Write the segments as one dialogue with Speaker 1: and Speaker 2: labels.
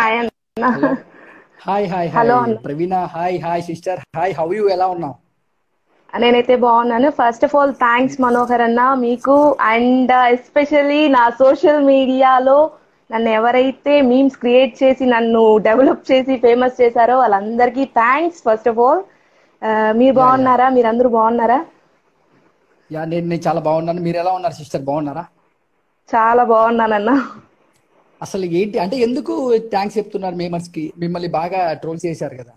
Speaker 1: Hi అన్న
Speaker 2: hi hi
Speaker 1: Hello,
Speaker 2: hi
Speaker 1: అన్న.
Speaker 2: Praveena hi hi sister hi how you ఎలా ఉన్నావు
Speaker 1: నేనైతే బాగున్నాను first of all thanks Manohar అన్న మీకు అండ్ ఎస్పెషల్లీ నా సోషల్ మీడియాలో నన్ను ఎవరైతే మీమ్స్ క్రియేట్ చేసి నన్ను డెవలప్ చేసి ఫేమస్ చేశారో వాళ్ళందరికీ థ్యాంక్స్ ఫస్ట్ ఆఫ్ ఆల్ మీరు బాగున్నారా మీరందరూ బాగున్నారా
Speaker 2: యా నేను నేను చాలా బాగున్నాను మీరు ఎలా ఉన్నారు సిస్టర్ బాగున్నారా
Speaker 1: చాలా బాగున్నానన్న
Speaker 2: అసలు ఏంటి అంటే ఎందుకు థ్యాంక్స్ చెప్తున్నారు మేమర్స్ కి మిమ్మల్ని బాగా ట్రోల్ చేశారు కదా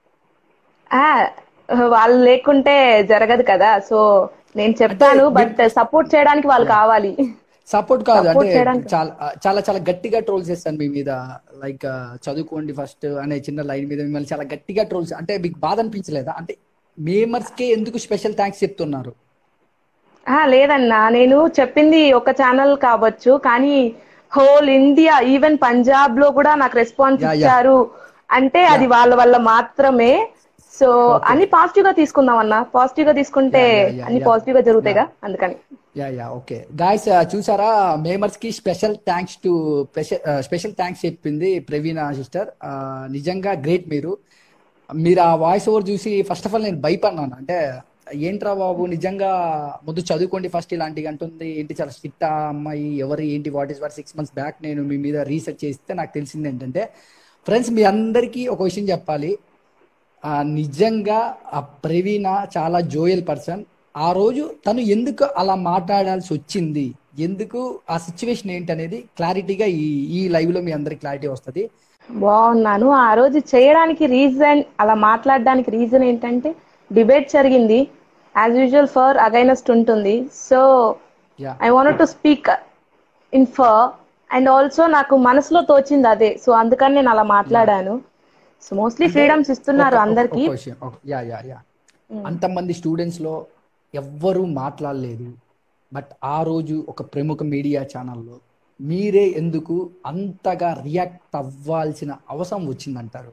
Speaker 1: ఆ, వాళ్ళు లేకుంటే జరగదు కదా సో నేను చెప్తాను బట్ సపోర్ట్ చేయడానికి వాళ్ళు కావాలి
Speaker 2: సపోర్ట్ కాదు
Speaker 1: Support
Speaker 2: అంటే
Speaker 1: చేయడానికి.
Speaker 2: చాలా చాలా చాలా గట్టిగా ట్రోల్ చేస్తాను మీ మీద లైక్ చదువుకోండి ఫస్ట్ అనే చిన్న లైన్ మీద మిమ్మల్ని చాలా గట్టిగా ట్రోల్స్ అంటే మీకు బాధ అనిపించలేదా అంటే మేమర్స్ కే ఎందుకు స్పెషల్ థ్యాంక్స్ చెప్తున్నారు
Speaker 1: ఆ లేదన్నా నేను చెప్పింది ఒక ఛానల్ కావచ్చు కానీ హోల్ ఇండియా ఈవెన్ పంజాబ్ లో కూడా నాకు రెస్పాన్స్
Speaker 2: Yeah, yeah.
Speaker 1: ఇచ్చారు అంటే అది వాళ్ళ వల్ల మాత్రమే సో అన్ని పాజిటివ్ గా తీసుకుందాం అన్న పాజిటివ్ గా తీసుకుంటే
Speaker 2: Yeah, yeah, yeah,
Speaker 1: అన్ని
Speaker 2: yeah.
Speaker 1: పాజిటివ్ గా జరుగుతాయిగా అందుకని
Speaker 2: యా యా ఓకే గాయస్ చూసారా మేమర్స్ కి special thanks to special thanks చెప్పింది ప్రవీణ సిస్టర్ నిజంగా గ్రేట్ మీరు మీరు ఆ వాయిస్ ఓవర్ చూసి ఫస్ట్ ఆఫ్ ఆల్ నేను భయపడినాను అంటే ఏంట్రా బాబు నిజంగా ముందు చదువుకోండి ఫస్ట్ ఇలాంటివి అంటుంది ఏంటి చాలా స్ట్రిక్ట్ అమ్మాయి ఎవరు ఏంటి what is what six months back నేను మీ మీద రీసెర్చ్ చేస్తే నాకు తెలిసింది ఏంటంటే ఫ్రెండ్స్ మీ అందరికీ ఒక విషయం చెప్పాలి ఆ నిజంగా ఆ ప్రవీణ చాలా జోయల్ పర్సన్ ఆ రోజు తను ఎందుకు అలా మాట్లాడాల్సి వచ్చింది ఎందుకు ఆ సిచ్యువేషన్ ఏంటి అనేది క్లారిటీగా ఈ ఈ లైవ్ లో మీ అందరికి క్లారిటీ వస్తుంది
Speaker 1: బాగున్నాను ఆ రోజు చేయడానికి రీజన్ అలా మాట్లాడడానికి రీజన్ ఏంటంటే డిబేట్ జరిగింది యాజ్ యూజువల్ ఫర్ అగైనెస్ట్ ఉంటుంది so
Speaker 2: yeah
Speaker 1: I want to speak in for and also నాకు మనసులో తోచింది అదే సో అందుకని నేను అలా మాట్లాడాను సో మోస్ట్లీ ఫ్రీడమ్స్ ఇస్తున్నారు అందరికి
Speaker 2: యా యా యా అంతమంది స్టూడెంట్స్ లో ఎవ్వరూ మాట్లాడలేదు బట్ ఆ రోజు ఒక ప్రముఖ మీడియా ఛానల్లో మీరే ఎందుకు అంతగా రియాక్ట్ అవ్వాల్సిన అవసరం వచ్చిందంటారు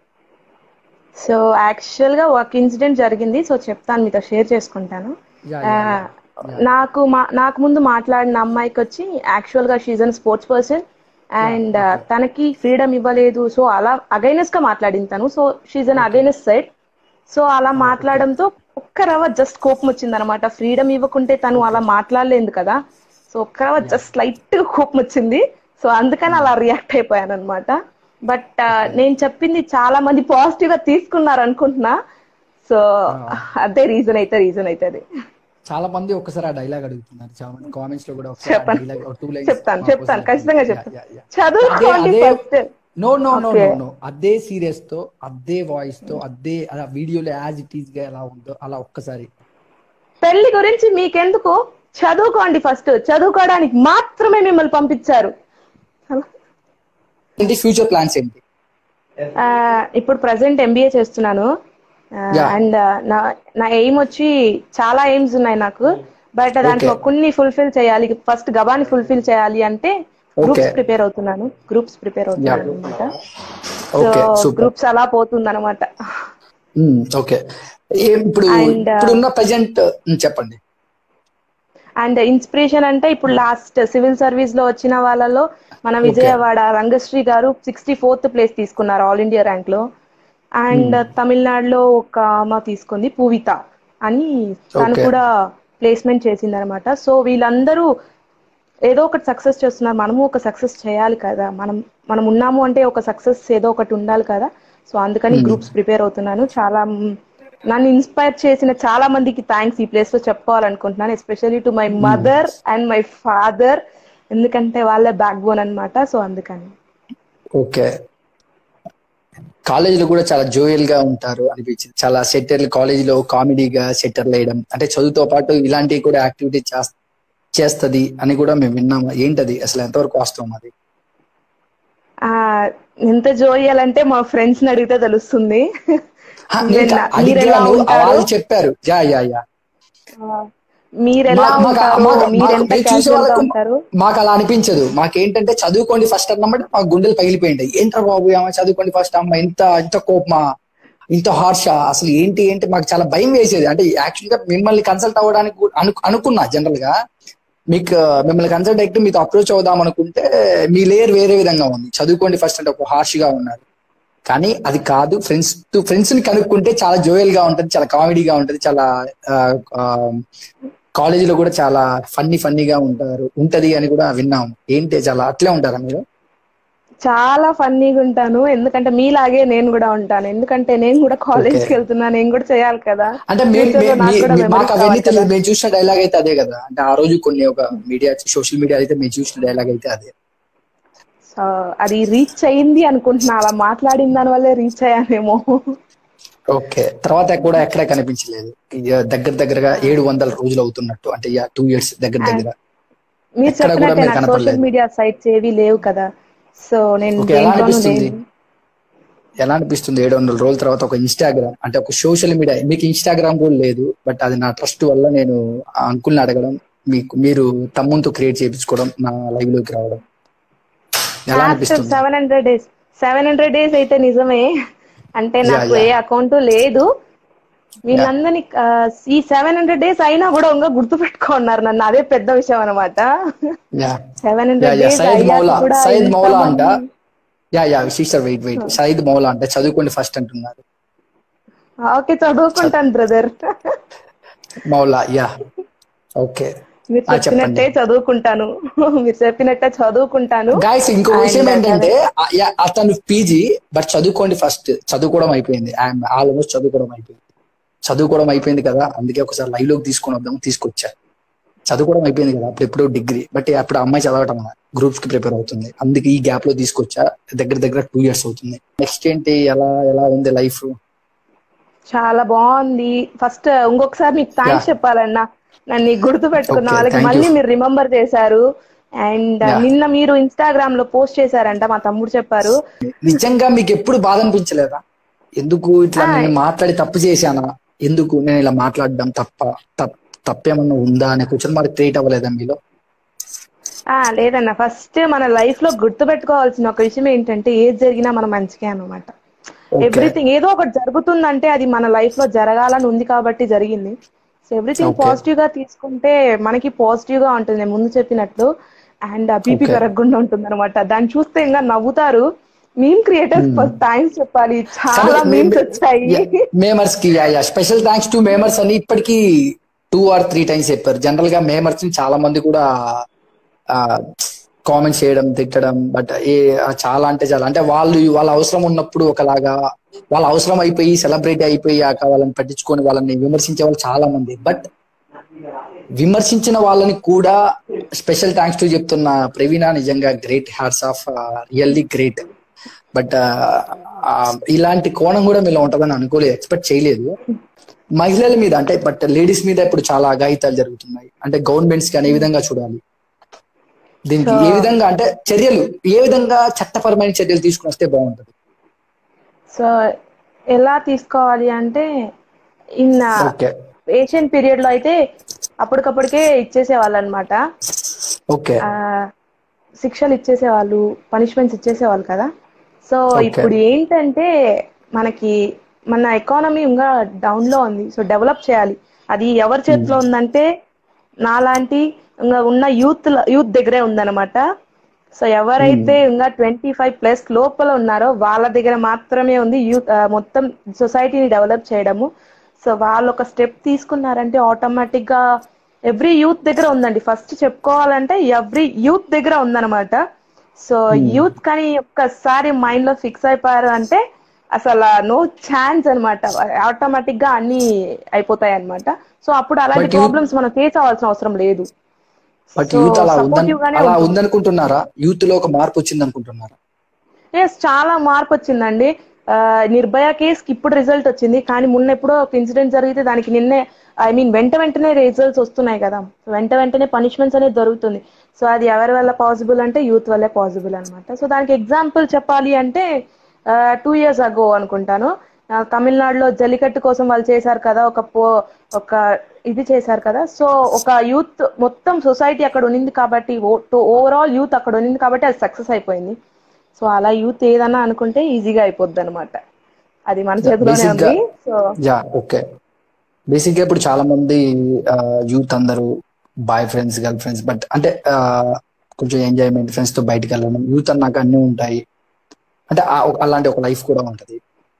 Speaker 1: సో యాక్చువల్ గా ఒక ఇన్సిడెంట్ జరిగింది సో చెప్తాను మీతో షేర్ చేసుకుంటాను
Speaker 2: యా
Speaker 1: ఆ,
Speaker 2: యా
Speaker 1: నాకు మా- నాకు ముందు మాట్లాడిన అమ్మాయికి వచ్చి యాక్చువల్ గా she's an sports person and తనకి ఫ్రీడమ్ ఇవ్వలేదు సో అలా అగైనెస్ గా మాట్లాడింది తను so she's an against side so అలా మాట్లాడడంతో ఒక్క రవ జస్ట్ కోపం వచ్చింది అనమాట ఫ్రీడమ్ ఇవ్వకుంటే తను అలా మాట్లాడలేదు కదా సో ఒక్క రవ జస్ట్ లైట్ గా కోపం వచ్చింది సో అందుకని అలా రియాక్ట్ అయిపోయాను అనమాట బట్ నేను చెప్పింది చాలా మంది పాజిటివ్ గా తీసుకున్నారు అనుకుంటున్నా సో అదే రీజన్ అయితే రీజన్ అయితే అది
Speaker 2: చాలా మంది ఒక్కసారి ఆ డైలాగ్ అడుగుతున్నారు చాలా మంది కామెంట్స్ లో కూడా ఒకసారి
Speaker 1: చెప్పండి.
Speaker 2: డైలాగ్ టూ లైన్స్
Speaker 1: చెప్తాను చెప్తాను ఖచ్చితంగా చెప్తాను చదువుకోండి
Speaker 2: అదే
Speaker 1: first
Speaker 2: no no no
Speaker 1: Okay.
Speaker 2: No no అదే సీరియస్ తో అదే వాయిస్ తో అదే అలా వీడియోలో యాజ్ ఇట్ ఈస్ గా ఎలా ఉందో అలా ఒక్కసారి
Speaker 1: పెళ్లి గురించి మీకెందుకు చదువుకోండి ఫస్ట్ చదువుకోవడానికి మాత్రమే మిమ్మల్ని పంపించారు
Speaker 2: ఏంటి ఫ్యూచర్ ప్లాన్స్ ఏంటి
Speaker 1: ఆ, ఇప్పుడు ప్రజెంట్ ఎంబీఏ చేస్తున్నాను
Speaker 2: Yeah.
Speaker 1: అండ్ నా నా ఎయిమ్ వచ్చి చాలా ఎయిమ్స్ ఉన్నాయి నాకు బట్ దాంట్లో
Speaker 2: Okay.
Speaker 1: కొన్ని ఫుల్ఫిల్ చేయాలి ఫస్ట్ గబాని ఫుల్ఫిల్ చేయాలి అంటే గ్రూప్స్
Speaker 2: Okay.
Speaker 1: ప్రిపేర్ అవుతున్నాను గ్రూప్స్ ప్రిపేర్ అవుతున్నాను అనమాట
Speaker 2: ఓకే
Speaker 1: సో
Speaker 2: సూపర్
Speaker 1: గ్రూప్స్ అలా పోతుంది అనమాట
Speaker 2: ఓకే ఇప్పుడు
Speaker 1: And, uh,
Speaker 2: ఇప్పుడున్న ప్రజెంట్ చెప్పండి
Speaker 1: అండ్ ఇన్స్పిరేషన్ అంటే ఇప్పుడు లాస్ట్ సివిల్ సర్వీస్ లో వచ్చిన వాళ్ళలో మన విజయవాడ రంగశ్రీ గారు సిక్స్టీ ఫోర్త్ ప్లేస్ తీసుకున్నారు ఆల్ ఇండియా ర్యాంక్ లో అండ్ తమిళనాడులో ఒక అమ్మ తీసుకుంది పూవిత అని తను
Speaker 2: Okay.
Speaker 1: కూడా ప్లేస్మెంట్ చేసింది అనమాట సో వీళ్ళందరూ ఏదో ఒకటి సక్సెస్ చేస్తున్నారు మనము ఒక సక్సెస్ చేయాలి కదా మనం మనం ఉన్నాము అంటే ఒక సక్సెస్ ఏదో ఒకటి ఉండాలి కదా సో అందుకని గ్రూప్స్ ప్రిపేర్ అవుతున్నాను చాలా మ్, నన్ను ఇన్స్పైర్ చేసిన చాలా మందికి థ్యాంక్స్ ఈ ప్లేస్ లో చెప్పుకోవాలనుకుంటున్నాను especially to my mother and my father ఎందుకంటే వాళ్ళే బ్యాక్ బోన్ అనమాట సో అందుకని
Speaker 2: ఓకే కాలేజీలో కూడా చాలా జోయల్ గా ఉంటారు అనిపించింది చాలా సెటర్ కాలేజీలో కామెడీగా సెటర్ వేయడం అంటే చదువుతో పాటు ఇలాంటివి కూడా యాక్టివిటీ చేస్తది అని కూడా మేము విన్నాము ఏంటది అసలు ఎంతవరకు వాస్తవం అది
Speaker 1: ఆ ఎంత జోయాలంటే మా ఫ్రెండ్స్ ని అడిగితే తెలుస్తుంది
Speaker 2: హా, నేను
Speaker 1: మీరెలా-
Speaker 2: అడిగాను
Speaker 1: మీరెలా ఉంటారు?
Speaker 2: వాళ్ళు చెప్పారు యా యా యా
Speaker 1: మీరెలా
Speaker 2: మా- మాకు-
Speaker 1: ఉంటారు
Speaker 2: మాకు-
Speaker 1: మీరెంత
Speaker 2: మాకు- చూసే
Speaker 1: క్యాజువల్ గా
Speaker 2: వాళ్ళకు
Speaker 1: ఉంటారు
Speaker 2: మాకు అలా అనిపించదు మాకేంటంటే చదువుకోండి ఫస్ట్ అన్నమాట మా గుండెలు పగిలిపోయింటాయి ఏంట్రా బాబు ఆమె చదువుకోండి ఫస్ట్ అమ్మ ఇంత ఇంత కోపమా ఇంత హార్షా అసలు ఏంటి ఏంటి మాకు చాలా భయం వేసేది అంటే యాక్చువల్ గా మిమ్మల్ని కన్సల్ట్ అవ్వడానికి కూడా అను అనుకున్నా జనరల్ గా మీకు మిమ్మల్ని కన్సల్ట్ అయితే మీతో అప్రోచ్ అవుదాం అనుకుంటే మీ లేయర్ వేరే విధంగా ఉంది చదువుకోండి ఫస్ట్ అంటే ఒక హార్ష్ గా ఉన్నారు కానీ అది కాదు ఫ్రెండ్స్ టు ఫ్రెండ్స్ ని కనుక్కుంటే చాలా జోయల్ గా ఉంటది చాలా కామెడీగా ఉంటది చాలా కాలేజీలో కూడా చాలా ఫన్నీ ఫన్నీగా ఉంటారు ఉంటది అని కూడా విన్నాం ఏంటి చాలా అట్లే ఉంటారా మీరు
Speaker 1: చాలా ఫన్నీగా ఉంటాను ఎందుకంటే మీలాగే నేను కూడా ఉంటాను ఎందుకంటే నేను కూడా కాలేజ్కి
Speaker 2: Okay.
Speaker 1: వెళ్తున్నా నేను కూడా చేయాలి కదా
Speaker 2: అంటే మీ-
Speaker 1: Future లో
Speaker 2: మీ-
Speaker 1: నాకు
Speaker 2: మీ-
Speaker 1: కూడా
Speaker 2: మీ-
Speaker 1: memories
Speaker 2: మాకు అవన్నీ
Speaker 1: కావాలి కదా.
Speaker 2: తెలియదు మేము చూసిన డైలాగ్ అయితే అదే కదా అంటే ఆ రోజు కొన్ని ఒక మీడియా సోషల్ మీడియా అయితే మేము చూసిన డైలాగ్ అయితే అదే
Speaker 1: సో అది రీచ్ అయింది అనుకుంటున్నా అలా మాట్లాడిన దాని వల్లే రీచ్ అయ్యానేమో
Speaker 2: ఓకే తర్వాత కూడా ఎక్కడ కనిపించలేదు ఇది దగ్గర దగ్గరగా ఏడు వందల రోజులు అవుతున్నట్టు అంటే టూ ఇయర్స్ దగ్గర దగ్గర
Speaker 1: మీరు
Speaker 2: ఎక్కడ కూడా
Speaker 1: చెప్పినట్టే
Speaker 2: మీరు
Speaker 1: నాకు
Speaker 2: కనపడలేదు.
Speaker 1: సోషల్ మీడియా సైట్స్ ఏవి లేవు కదా సో నేను
Speaker 2: ఓకే ఎలా
Speaker 1: దేంట్లోనూ
Speaker 2: అనిపిస్తుంది
Speaker 1: లేను
Speaker 2: ఎలా అనిపిస్తుంది ఏడు వందల రోజుల తర్వాత ఒక ఇన్స్టాగ్రామ్ అంటే ఒక సోషల్ మీడియా మీకు ఇన్స్టాగ్రామ్ కూడా లేదు బట్ అది నా ట్రస్ట్ వల్ల నేను ఆ అంకుల్ని అడగడం మీకు మీరు తమ్ముతో క్రియేట్ చేయించుకోవడం నా లైవ్ లోకి రావడం ఎలా అనిపిస్తుంది
Speaker 1: seven hundred days seven hundred days అయితే నిజమే అంటే
Speaker 2: Yeah,
Speaker 1: నాకు
Speaker 2: yeah.
Speaker 1: ఏ అకౌంట్ లేదు వీళ్ళందరినీ ఆ, ఈ సెవెన్ హండ్రెడ్ డేస్ అయినా కూడా ఇంకా గుర్తు పెట్టుకున్నారు నన్ను అదే పెద్ద విషయం అనమాట
Speaker 2: yeah
Speaker 1: seven
Speaker 2: yeah
Speaker 1: hundred
Speaker 2: yeah
Speaker 1: days
Speaker 2: Syed Maula
Speaker 1: అయ్యాక కూడా
Speaker 2: సయద్ మౌలా అంట
Speaker 1: ఇంతమంది-
Speaker 2: yeah yeah sister wait wait Syed Maula అంటే చదువుకోండి ఫస్ట్ అంటున్నారు
Speaker 1: ఓకే చదువుకుంటాను బ్రదర్
Speaker 2: మౌలా యా ఓకే
Speaker 1: మీరు
Speaker 2: ఆ, చెప్పండి.
Speaker 1: చెప్పినట్టే చదువుకుంటాను మీరు చెప్పినట్టే చదువుకుంటాను
Speaker 2: గాయస్ ఇంకో
Speaker 1: And
Speaker 2: విషయం
Speaker 1: that-
Speaker 2: ఏంటంటే ఆ, యా, అతను పీజీ బట్ చదువుకోండి ఫస్ట్ చదువుకోవడం అయిపోయింది ఐఎమ్ ఆల్మోస్ట్ చదువుకోవడం అయిపోయింది చదువుకోవడం అయిపోయింది కదా అందుకే ఒకసారి లైవ్ లోకి తీసుకొని వద్దాం తీసుకొచ్చా చదువుకోవడం అయిపోయింది కదా అప్పుడు ఎప్పుడో డిగ్రీ బట్ అప్పుడు అమ్మాయి చదవటం గ్రూప్స్ కి ప్రిపేర్ అవుతుంది అందుకే ఈ గ్యాప్ లో తీసుకొచ్చా దగ్గర దగ్గర టూ ఇయర్స్ అవుతుంది నెక్స్ట్ ఏంటి ఎలా ఎలా ఉంది లైఫ్
Speaker 1: చాలా బాగుంది ఫస్ట్ ఇంకొకసారి మీకు థ్యాంక్స్
Speaker 2: Yeah.
Speaker 1: చెప్పాలన్నా నన్ను గుర్తు పెట్టుకున్న
Speaker 2: Okay,
Speaker 1: వాళ్ళకి
Speaker 2: thank
Speaker 1: మళ్ళీ
Speaker 2: you.
Speaker 1: మీరు రిమెంబర్ చేశారు అండ్
Speaker 2: Yeah.
Speaker 1: నిన్న మీరు ఇన్స్టాగ్రామ్ లో పోస్ట్ చేశారంట మా తమ్ముడు చెప్పారు
Speaker 2: నిజంగా మీకు ఎప్పుడు బాధ అనిపించలేదా ఎందుకు ఇట్లా
Speaker 1: ఆ.
Speaker 2: నేను మాట్లాడి తప్పు చేశానా ఎందుకు నేను ఇలా మాట్లాడడం తప్ప తప్- తప్పేమన్నా ఉందా అనే క్వశ్చన్ మార్క్ క్రియేట్ అవ్వలేదా మీలో
Speaker 1: ఆ లేదన్న ఫస్ట్ మన లైఫ్ లో గుర్తు పెట్టుకోవాల్సిన ఒక విషయం ఏంటంటే ఏది జరిగినా మన మంచికే అన్నమాట
Speaker 2: Okay.
Speaker 1: ఎవ్రీథింగ్ ఏదో ఒకటి జరుగుతుందంటే అది మన లైఫ్ లో జరగాలని ఉంది కాబట్టి జరిగింది సో ఎవ్రీథింగ్
Speaker 2: Okay.
Speaker 1: పాజిటివ్ గా తీసుకుంటే మనకి పాజిటివ్ గా ఉంటుంది నేను ముందు చెప్పినట్లు అండ్ ఆ బీపీ
Speaker 2: Okay.
Speaker 1: పెరగకుండా ఉంటుంది అనమాట దాన్ని చూస్తే ఇంకా నవ్వుతారు మీమ్ క్రియేటర్స్ ఫస్ట్ థ్యాంక్స్ చెప్పాలి చాలా మీమ్స్ వచ్చాయి
Speaker 2: మేమర్స్ కి స్పెషల్ థ్యాంక్స్ టు మేమర్స్ అని ఇప్పటికీ టూ ఆర్ త్రీ టైమ్స్ చెప్పారు జనరల్ గా మేమర్స్ ని చాలా మంది కూడా కామెంట్స్ చేయడం తిట్టడం బట్ ఏ ఆ, చాలా అంటే చాలా అంటే వాళ్ళు వాళ్ళ అవసరం ఉన్నప్పుడు ఒకలాగా వాళ్ళ అవసరం అయిపోయి సెలబ్రేట్ అయిపోయాక వాళ్ళని పట్టించుకొని వాళ్ళని విమర్శించే వాళ్ళు చాలా మంది బట్ విమర్శించిన వాళ్ళని కూడా స్పెషల్ థ్యాంక్స్ టు చెప్తున్న ప్రవీణ నిజంగా great hats off really great but ఇలాంటి కోణం కూడా మీలో ఉంటుందని అనుకోలేదు ఎక్స్పెక్ట్ చేయలేదు మహిళల మీద అంటే బట్ లేడీస్ మీద ఇప్పుడు చాలా అఘాయితాలు జరుగుతున్నాయి అంటే గవర్నమెంట్స్ కి అనే విధంగా చూడాలి దీనికి ఏ విధంగా అంటే చర్యలు ఏ విధంగా చట్టపరమైన చర్యలు తీసుకుని వస్తే బాగుంటది
Speaker 1: సో ఎలా తీసుకోవాలి అంటే ఇన్
Speaker 2: ఓకే
Speaker 1: ఏషియన్ పీరియడ్ లో అయితే అప్పటికప్పటికే ఇచ్చేసేవాళ్ళు అనమాట
Speaker 2: ఓకే
Speaker 1: శిక్షలు ఇచ్చేసేవాళ్ళు పనిష్మెంట్స్ ఇచ్చేసేవాళ్ళు కదా సో
Speaker 2: Okay.
Speaker 1: ఇప్పుడు ఏంటంటే మనకి మన ఎకానమీ ఇంకా డౌన్ లో ఉంది సో డెవలప్ చేయాలి అది ఎవరి చేతిలో ఉందంటే నాలాంటి ఇంకా ఉన్న యూత్ యూత్ దగ్గరే ఉందన్నమాట సో ఎవరైతే ఇంకా ట్వంటీ ఫైవ్ ప్లస్ లోపల ఉన్నారో వాళ్ళ దగ్గర మాత్రమే ఉంది యూత్ మొత్తం సొసైటీని డెవలప్ చేయడము సో వాళ్ళు ఒక స్టెప్ తీసుకున్నారంటే ఆటోమేటిక్ గా ఎవ్రీ యూత్ దగ్గర ఉందండి ఫస్ట్ చెప్పుకోవాలంటే ఎవ్రీ యూత్ దగ్గర ఉందన్నమాట సో యూత్ కానీ ఒక్కసారి మైండ్ లో ఫిక్స్ అయిపోయారు అంటే అసలు నో ఛాన్స్ అన్నమాట ఆటోమేటిక్ గా అన్ని అయిపోతాయి అన్నమాట సో అప్పుడు అలాంటి
Speaker 2: But youth-
Speaker 1: ప్రాబ్లమ్స్ మనం ఫేస్ అవ్వాల్సిన అవసరం లేదు
Speaker 2: బట్
Speaker 1: So,
Speaker 2: యూత్ అలా ఉందని
Speaker 1: supportive గానే
Speaker 2: అలా
Speaker 1: ఉంటుంది.
Speaker 2: ఉందనుకుంటున్నారా యూత్ లో ఒక మార్పు వచ్చింది అనుకుంటున్నారా
Speaker 1: ఎస్ చాలా మార్పు వచ్చిందండి ఆ, నిర్భయ కేస్ కి ఇప్పుడు రిజల్ట్ వచ్చింది కానీ మొన్న ఎప్పుడో ఒక ఇన్సిడెంట్ జరిగితే దానికి నిన్నే ఐ మీన్ వెంట వెంటనే రిజల్ట్స్ వస్తున్నాయి కదా వెంట వెంటనే పనిష్మెంట్స్ అనేది దొరుకుతుంది సో అది ఎవరి వల్ల పాసిబుల్ అంటే యూత్ వల్లే పాసిబుల్ అన్నమాట సో దానికి ఎగ్జాంపుల్ చెప్పాలి అంటే టూ ఇయర్స్ అగో అనుకుంటాను ఆ, తమిళనాడులో జల్లికట్టు కోసం వాళ్ళు చేశారు కదా ఒక పో ఒక ఇది చేశారు కదా సో ఒక యూత్ మొత్తం సొసైటీ అక్కడ ఉన్నింది కాబట్టి ఓవరాల్ యూత్ అక్కడ ఉన్నింది కాబట్టి అది సక్సెస్ అయిపోయింది సో అలా యూత్ ఏదన్నా అనుకుంటే ఈజీగా అయిపోద్ది అనమాట అది మన చేతిలోనే
Speaker 2: Basic గా-
Speaker 1: ఉంది సో
Speaker 2: యా ఓకే బేసిక్ గా ఇప్పుడు చాలా మంది యూత్ అందరూ boyfriends girlfriends but అంటే ఆ, కొంచెం ఎంజాయ్మెంట్ ఫ్రెండ్స్ తో బయటకు వెళ్ళడం యూత్ అన్నాక అన్నీ ఉంటాయి అంటే ఆ ఒక- అలాంటి ఒక లైఫ్ కూడా ఉంటది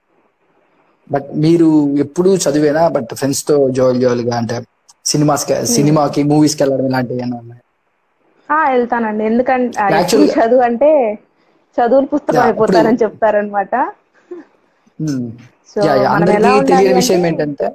Speaker 2: బట్ మీరు ఎప్పుడు చదివేనా బట్ ఫ్రెండ్స్ తో జోల్ జోల్గా అంటే సినిమాస్ సినిమాకి మూవీస్ కి వెళ్ళడం ఇలాంటివి ఏమైనా ఉన్నాయి
Speaker 1: ఆ, వెళ్తానండి ఎందుకంటే ఆ,
Speaker 2: Actually-
Speaker 1: ఎక్కువ చదువు అంటే చదువులు పుస్తకం
Speaker 2: Yeah,
Speaker 1: అయిపోతారని చెప్తారనమాట
Speaker 2: Hmm.
Speaker 1: So
Speaker 2: Yeah, yeah.
Speaker 1: మనం
Speaker 2: అందరికీ
Speaker 1: ఎలా ఉండాలి
Speaker 2: తెలియని విషయం
Speaker 1: అంటే-
Speaker 2: ఏంటంటే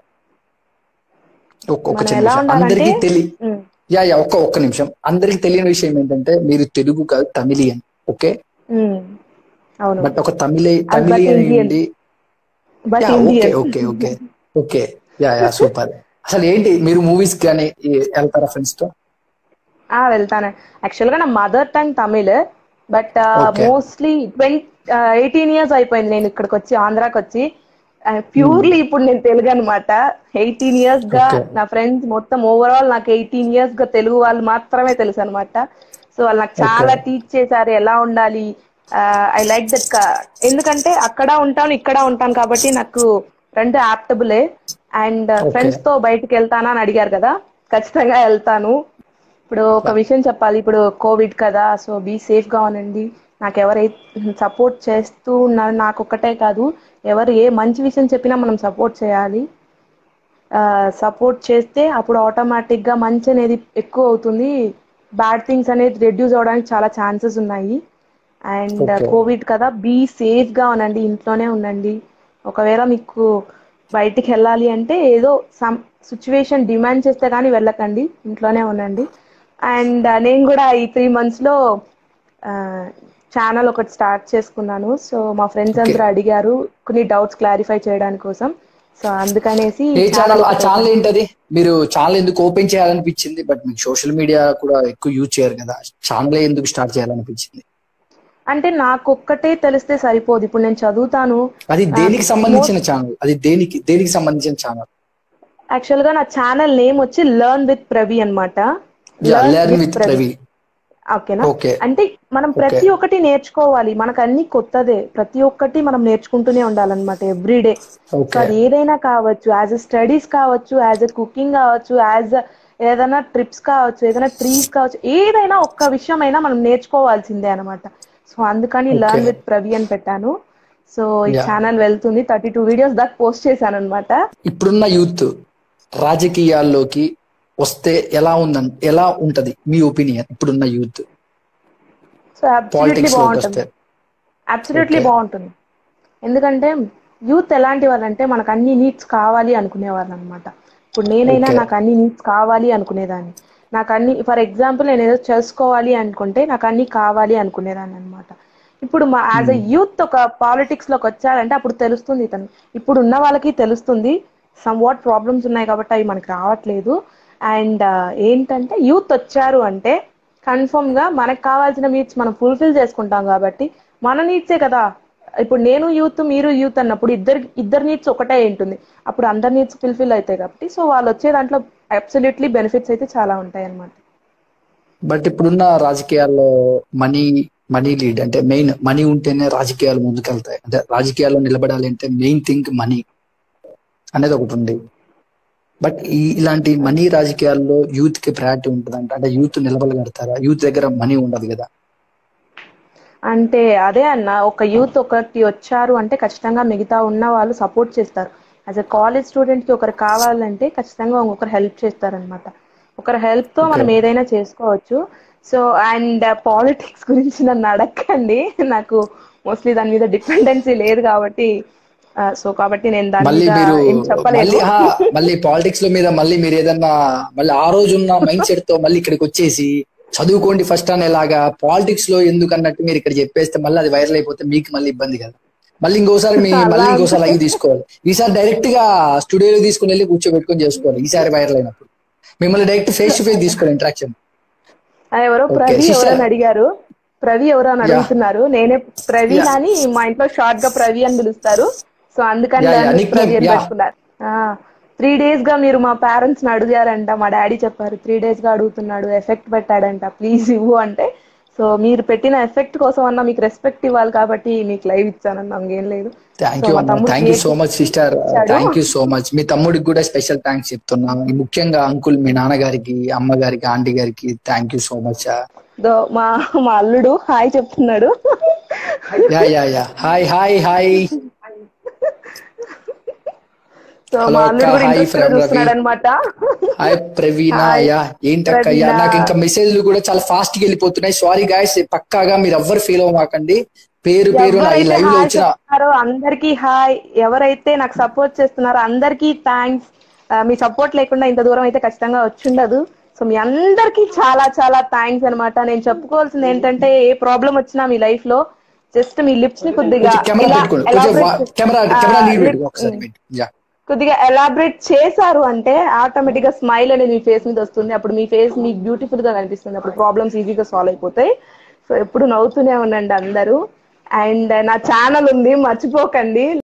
Speaker 2: ఒక్క ఒక్క
Speaker 1: మనం
Speaker 2: చిన్న
Speaker 1: ఎలా
Speaker 2: విషయం
Speaker 1: ఉండాలంటే
Speaker 2: అందరికీ తెలి
Speaker 1: ఉమ్,
Speaker 2: యా యా ఒక్క ఒక్క నిమిషం అందరికి తెలియని విషయం ఏంటంటే మీరు తెలుగు కాదు తమిళియన్ ఓకే
Speaker 1: ఉమ్, అవును
Speaker 2: బట్ ఒక తమిళ
Speaker 1: but
Speaker 2: తమిళియన్
Speaker 1: Indian.
Speaker 2: ఉండి
Speaker 1: but
Speaker 2: yeah okay
Speaker 1: Indian
Speaker 2: okay okay okay yeah yeah super అసలు ఏంటి మీరు మూవీస్ కానీ ఈ- వెళ్తారా ఫ్రెండ్స్ తో
Speaker 1: ఆ వెళ్తాను యాక్చువల్ గా నా mother tongue Tamil but
Speaker 2: Okay.
Speaker 1: Mostly twenty eighteen years అయిపోయింది నేను ఇక్కడికి వచ్చి ఆంధ్రాకి వచ్చి ప్యూర్లీ ఇప్పుడు నేను తెలుగు అనమాట ఎయిటీన్ ఇయర్స్ గా
Speaker 2: Okay.
Speaker 1: నా ఫ్రెండ్స్ మొత్తం ఓవరాల్ నాకు ఎయిటీన్ ఇయర్స్ గా తెలుగు వాళ్ళు మాత్రమే తెలుసు అనమాట సో వాళ్ళు నాకు చాలా టీచ్ చేశారు ఎలా ఉండాలి ఐ లైక్ దట్ ఎందుకంటే అక్కడ ఉంటాను ఇక్కడ ఉంటాను కాబట్టి నాకు రెండు యాప్టబులే అండ్ ఫ్రెండ్స్ తో బయటకు వెళ్తానా అని అడిగారు కదా ఖచ్చితంగా వెళ్తాను ఇప్పుడు ఒక విషయం చెప్పాలి ఇప్పుడు కోవిడ్ కదా సో బీ సేఫ్ గా ఉండండి నాకు ఎవరైతే సపోర్ట్ చేస్తూ ఉన్నారు నాకు ఒక్కటే కాదు ఎవరు ఏ మంచి విషయం చెప్పినా మనం సపోర్ట్ చేయాలి సపోర్ట్ చేస్తే అప్పుడు ఆటోమేటిక్ గా మంచి అనేది ఎక్కువ అవుతుంది బ్యాడ్ థింగ్స్ అనేది రెడ్యూస్ అవడానికి చాలా ఛాన్సెస్ ఉన్నాయి అండ్
Speaker 2: Okay.
Speaker 1: కోవిడ్ కదా బీ సేఫ్ గా ఉండండి ఇంట్లోనే ఉండండి ఒకవేళ మీకు బయటికి వెళ్ళాలి అంటే ఏదో సమ్ సిచ్యువేషన్ డిమాండ్ చేస్తే కానీ వెళ్ళకండి ఇంట్లోనే ఉండండి అండ్ నేను కూడా ఈ త్రీ మంత్స్ లో ఛానల్ ఒకటి స్టార్ట్ చేసుకున్నాను సో మా ఫ్రెండ్స్
Speaker 2: Okay.
Speaker 1: అందరూ అడిగారు కొన్ని డౌట్స్ క్లారిఫై చేయడానికి కోసం సో అందుకనేసి
Speaker 2: ఏ
Speaker 1: channel
Speaker 2: ఛానల్ ఆ
Speaker 1: ఒకటి-
Speaker 2: ఛానల్ ఏంటది మీరు ఛానల్ ఎందుకు ఓపెన్ చేయాలనిపించింది బట్ మీకు సోషల్ మీడియా కూడా ఎక్కువ యూజ్ చేయరు కదా ఛానల్ ఎందుకు స్టార్ట్ చేయాలనిపించింది
Speaker 1: అంటే నాకు ఒక్కటే తెలిస్తే సరిపోదు ఇప్పుడు నేను చదువుతాను
Speaker 2: అది దేనికి సంబంధించిన ఛానల్ అది దేనికి దేనికి సంబంధించిన ఛానల్
Speaker 1: యాక్చువల్ గా నా ఛానల్ నేమ్ వచ్చి లర్న్ విత్ ప్రవి అనమాట
Speaker 2: లెర్న్ విత్ ప్రవి
Speaker 1: ఓకేనా
Speaker 2: ఓకే
Speaker 1: అంటే మనం ప్రతి ఒక్కటి నేర్చుకోవాలి మనకు అన్ని కొత్తదే ప్రతి ఒక్కటి మనం నేర్చుకుంటూనే ఉండాలన్నమాట ఎవ్రీడే సో
Speaker 2: ఓకే
Speaker 1: అది ఏదైనా కావచ్చు యాజ్ ఎ స్టడీస్ కావచ్చు యాజ్ ఎ కుకింగ్ కావచ్చు యాజ్ ఏదైనా ట్రిప్స్ కావచ్చు ఏదైనా ట్రీస్ కావచ్చు ఏదైనా ఒక్క విషయం అయినా మనం నేర్చుకోవాల్సిందే అనమాట సో అందుకని
Speaker 2: Okay.
Speaker 1: లర్న్ విత్ ప్రవి అని పెట్టాను సో ఈ
Speaker 2: Yeah.
Speaker 1: ఛానల్ వెళ్తుంది థర్టీ టూ వీడియోస్ దాకా పోస్ట్ చేశాను అనమాట
Speaker 2: ఇప్పుడున్న యూత్ రాజకీయాల్లోకి వస్తే ఎలా ఉందని ఎలా ఉంటది మీ ఒపీనియన్ ఇప్పుడున్న యూత్
Speaker 1: సో అబ్సల్యూట్లీ
Speaker 2: పాలిటిక్స్ లోకి
Speaker 1: బాగుంటుంది
Speaker 2: వస్తే
Speaker 1: అబ్సల్యూట్లీ
Speaker 2: Okay.
Speaker 1: బాగుంటుంది ఎందుకంటే యూత్ ఎలాంటి వాళ్ళంటే మనకు అన్ని నీడ్స్ కావాలి అనుకునేవాళ్ళు అనమాట ఇప్పుడు నేనైనా
Speaker 2: Okay.
Speaker 1: నాకు అన్ని నీడ్స్ కావాలి అనుకునేదాన్ని నాకు అన్ని ఫర్ ఎగ్జాంపుల్ నేను ఏదో చేసుకోవాలి అనుకుంటే నాకు అన్ని కావాలి అనుకునేదాన్ని అనమాట ఇప్పుడు మా యాజ్ అ యూత్ ఒక పాలిటిక్స్ లోకి వచ్చాడంటే అప్పుడు తెలుస్తుంది ఇతను ఇప్పుడు ఉన్న వాళ్ళకి తెలుస్తుంది సమ్ వాట్ ప్రాబ్లమ్స్ ఉన్నాయి కాబట్టి అవి మనకి రావట్లేదు అండ్ ఏంటంటే యూత్ వచ్చారు అంటే కన్ఫర్మ్ గా మనకు కావాల్సిన నీడ్స్ మనం ఫుల్ఫిల్ చేసుకుంటాం కాబట్టి మన నీడ్సే కదా ఇప్పుడు నేను యూత్ మీరు యూత్ అన్నప్పుడు ఇద్దరు ఇద్దరు నీడ్స్ ఒకటే ఉంటుంది అప్పుడు అందరి నీడ్స్ ఫుల్ఫిల్ అవుతాయి కాబట్టి సో వాళ్ళు వచ్చే దాంట్లో అబ్సల్యూట్లీ బెనిఫిట్స్ అయితే చాలా ఉంటాయి అన్నమాట
Speaker 2: బట్ ఇప్పుడున్న రాజకీయాల్లో మనీ మనీ లీడ్ అంటే మెయిన్ మనీ ఉంటేనే రాజకీయాలు ముందుకెళ్తాయి అంటే రాజకీయాల్లో నిలబడాలి అంటే మెయిన్ థింగ్ మనీ అనేది ఒకటి ఉంది బట్ ఈ ఇలాంటి మనీ రాజకీయాల్లో యూత్ కి ప్రయారిటీ ఉంటుందంట అంటే యూత్ నిలబడగడతారా యూత్ దగ్గర మనీ ఉండదు కదా
Speaker 1: అంటే అదే అన్న ఒక యూత్ ఒకరికి వచ్చారు అంటే ఖచ్చితంగా మిగతా ఉన్న వాళ్ళు సపోర్ట్ చేస్తారు యాజ్ అ కాలేజ్ స్టూడెంట్ కి ఒకరు కావాలంటే ఖచ్చితంగా ఇంకొకరు హెల్ప్ చేస్తారనమాట ఒకరి హెల్ప్ తో మనం
Speaker 2: Okay. ఏదైనా
Speaker 1: ఏదైనా చేసుకోవచ్చు సో అండ్ పాలిటిక్స్ గురించి నన్ను అడగండి నాకు మోస్ట్లీ దాని మీద డిపెండెన్సీ లేదు కాబట్టి సో కాబట్టి నేను దాని
Speaker 2: మళ్ళీ
Speaker 1: మీద
Speaker 2: మీరు
Speaker 1: ఏం చెప్పలేదు
Speaker 2: మళ్ళీ ఆ, మళ్ళీ పాలిటిక్స్ లో మీద మళ్ళీ మీరు ఏదన్నా మళ్ళీ ఆ రోజు ఉన్న మైండ్ సెట్ తో మళ్ళీ ఇక్కడికి వచ్చేసి చదువుకోండి ఫస్ట్ అనేలాగా పాలిటిక్స్ లో ఎందుకు అన్నట్టు మీరు ఇక్కడ చెప్పేస్తే మళ్ళీ అది వైరల్ అయిపోతే మీకు మళ్ళీ ఇబ్బంది కదా మళ్ళీ ఇంకోసారి మీ
Speaker 1: అలా
Speaker 2: మళ్ళీ ఇంకోసారి లైవ్ తీసుకోవాలి ఈసారి డైరెక్ట్ గా స్టూడియోలో తీసుకుని వెళ్ళి కూర్చోబెట్టుకొని చేసుకోవాలి ఈసారి వైరల్ అయినప్పుడు మిమ్మల్ని డైరెక్ట్ ఫేస్ టు ఫేస్ తీసుకోవాలి ఇంటరాక్షన్
Speaker 1: ఆ, ఎవరో
Speaker 2: Okay,
Speaker 1: ప్రవి
Speaker 2: sister.
Speaker 1: ఎవరని అడిగారు ప్రవి ఎవరో అని
Speaker 2: Yeah.
Speaker 1: అడుగుతున్నారు నేనే ప్రవి
Speaker 2: Yeah.
Speaker 1: అని మా ఇంట్లో షార్ట్ గా ప్రవి అని పిలుస్తారు సో అందుకని
Speaker 2: Yeah, yeah,
Speaker 1: నన్ను
Speaker 2: nickname,
Speaker 1: ప్రవి అని
Speaker 2: yeah.
Speaker 1: పెట్టుకున్నారు త్రీ డేస్ గా మీరు మా పేరెంట్స్ ని అడిగారంట మా డాడీ చెప్పారు త్రీ డేస్ గా అడుగుతున్నాడు ఎఫెక్ట్ పెట్టాడంట ప్లీజ్ ఇవ్వు అంటే సో సో మీరు పెట్టిన ఎఫెక్ట్ కోసం అన్న మీకు రెస్పెక్ట్ ఇవ్వాలి కాబట్టి మీకు లైవ్ ఇచ్చానన్న ఇంకేం లేదు
Speaker 2: థ్యాంక్
Speaker 1: సో
Speaker 2: యూ
Speaker 1: మా
Speaker 2: అన్న
Speaker 1: తమ్ముడు
Speaker 2: thank you
Speaker 1: create
Speaker 2: so much sister
Speaker 1: ఇచ్చాడు.
Speaker 2: థ్యాంక్ యూ సో మచ్ మీ తమ్ముడికి కూడా స్పెషల్ థ్యాంక్స్ చెప్తున్నా ముఖ్యంగా అంకుల్ మీ నాన్నగారికి అమ్మగారికి ఆంటీ గారికి thank you so much
Speaker 1: though మా మా అల్లుడు హాయ్ చెప్తున్నాడు
Speaker 2: yeah yeah yeah hi hi hi
Speaker 1: so
Speaker 2: Hello,
Speaker 1: మా అల్లుడు
Speaker 2: అక్క.
Speaker 1: కూడా
Speaker 2: Hi
Speaker 1: ఇంట్రెస్ట్
Speaker 2: from Ravi.
Speaker 1: చూస్తున్నాడు అనమాట
Speaker 2: హాయ్ ప్రవీణ
Speaker 1: Hi,
Speaker 2: యా ఏంటక్క యా
Speaker 1: ప్రవీణ.
Speaker 2: నాకు ఇంకా మెసేజ్లు కూడా చాలా ఫాస్ట్ గా వెళ్ళిపోతున్నాయి సారీ గాయస్ పక్కాగా మీరు ఎవ్వరు ఫీల్ అవ్వమాకండి పేరు పేరు నా ఈ
Speaker 1: ఎవరైతే
Speaker 2: లైవ్ లో
Speaker 1: హాయ్
Speaker 2: వచ్చిన
Speaker 1: చెప్తున్నారో అందరికీ హాయ్ ఎవరైతే నాకు సపోర్ట్ చేస్తున్నారో అందరికీ థ్యాంక్స్ మీ సపోర్ట్ లేకుండా ఇంత దూరం అయితే ఖచ్చితంగా వచ్చుండదు సో మీ అందరికీ చాలా చాలా థ్యాంక్స్ అన్నమాట నేను చెప్పుకోవాల్సింది ఏంటంటే ఏ ప్రాబ్లం వచ్చినా మీ లైఫ్ లో జస్ట్ మీ లిప్స్ ని కొద్దిగా
Speaker 2: కొంచెం కెమెరా
Speaker 1: ఇలా
Speaker 2: పెట్టుకోండి కొంచెం
Speaker 1: elaborate-
Speaker 2: కెమెరా
Speaker 1: ఆ,
Speaker 2: కెమెరా నీట్
Speaker 1: lip-
Speaker 2: పెట్టుకో ఒకసారి wait. యా
Speaker 1: కొద్దిగా ఎలాబరేట్ చేశారు అంటే ఆటోమేటిక్ గా స్మైల్ అనేది మీ ఫేస్ మీద వస్తుంది అప్పుడు మీ ఫేస్ మీకు బ్యూటిఫుల్ గా కనిపిస్తుంది అప్పుడు ప్రాబ్లమ్స్ ఈజీగా సాల్వ్ అయిపోతాయి సో ఎప్పుడు నవ్వుతూనే ఉండండి అందరూ అండ్ నా ఛానల్ ఉంది మర్చిపోకండి